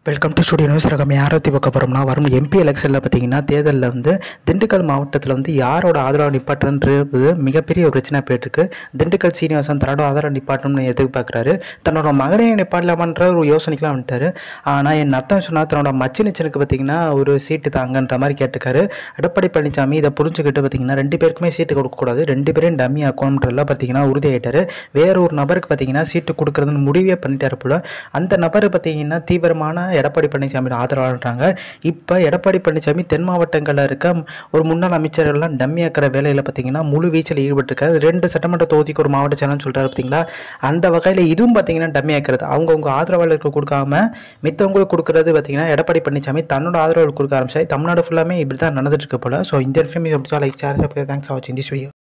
welcome to studio news ரகம் யாரை பற்றி பார்க்க போகிறோம்னா வரும் எம்பி எலெக்ஷனில் பார்த்தீங்கன்னா தேர்தலில் வந்து திண்டுக்கல் மாவட்டத்தில் வந்து யாரோட ஆதரவு நிப்பாட்டுன்றது மிகப்பெரிய ஒரு பிரச்சனை போயிட்டுருக்கு திண்டுக்கல் சீனிவாசன் தன்னோட ஆதரவு நிப்பாட்டணும்னு எதிர்பார்க்குறாரு தன்னோட மகனே நிப்பாட்டலாமன்ற ஒரு யோசனைக்கெலாம் வந்துட்டாரு ஆனால் என் அர்த்தம் சொன்னால் தன்னோட மச்சினிச்சனுக்கு பார்த்தீங்கன்னா ஒரு சீட்டு தாங்கன்ற மாதிரி கேட்டுக்காரு எடப்பாடி பழனிசாமி இதை புரிஞ்சுக்கிட்டு பார்த்தீங்கன்னா ரெண்டு பேருக்குமே சீட்டு கொடுக்கக்கூடாது ரெண்டு பேரும் டம்மி ஆக்கணுன்றதுல பார்த்தீங்கன்னா உறுதியாயிட்டாரு வேற ஒரு நபருக்கு பார்த்தீங்கன்னா சீட்டு கொடுக்குறதுன்னு முடிவே பண்ணிட்டாரு போல அந்த நபர் பார்த்தீங்கன்னா தீவிரமான எடப்பாடி பழனிசாமியோட ஆதரவாளர்றாங்க இப்போ எடப்பாடி பழனிசாமி தென் மாவட்டங்களில் இருக்க ஒரு முன்னாள் அமைச்சர்கள்லாம் டம்மி ஆக்கிற வேலையில் பார்த்தீங்கன்னா முழு வீச்சில் ஈடுபட்டிருக்காரு ரெண்டு சட்டமன்ற தொகுதிக்கு ஒரு மாவட்ட சேனல் சொல்கிறாரு பார்த்தீங்களா அந்த வகையில் இதுவும் பார்த்தீங்கன்னா டம்மி ஆக்கிறது அவங்கவுங்க ஆதரவாளருக்கு கொடுக்காம மித்தவங்களுக்கு கொடுக்குறது பார்த்தீங்கன்னா எடப்பாடி பழனிசாமி தன்னோட ஆதரவு கொடுக்க ஆரம்பிச்சாரு தமிழ்நாடு ஃபுல்லாமே இப்படி தான் நடந்துட்டு இருக்கு போல ஸோ இந்த information like sir thanks for வாட்சிங் திஸ் வீடியோ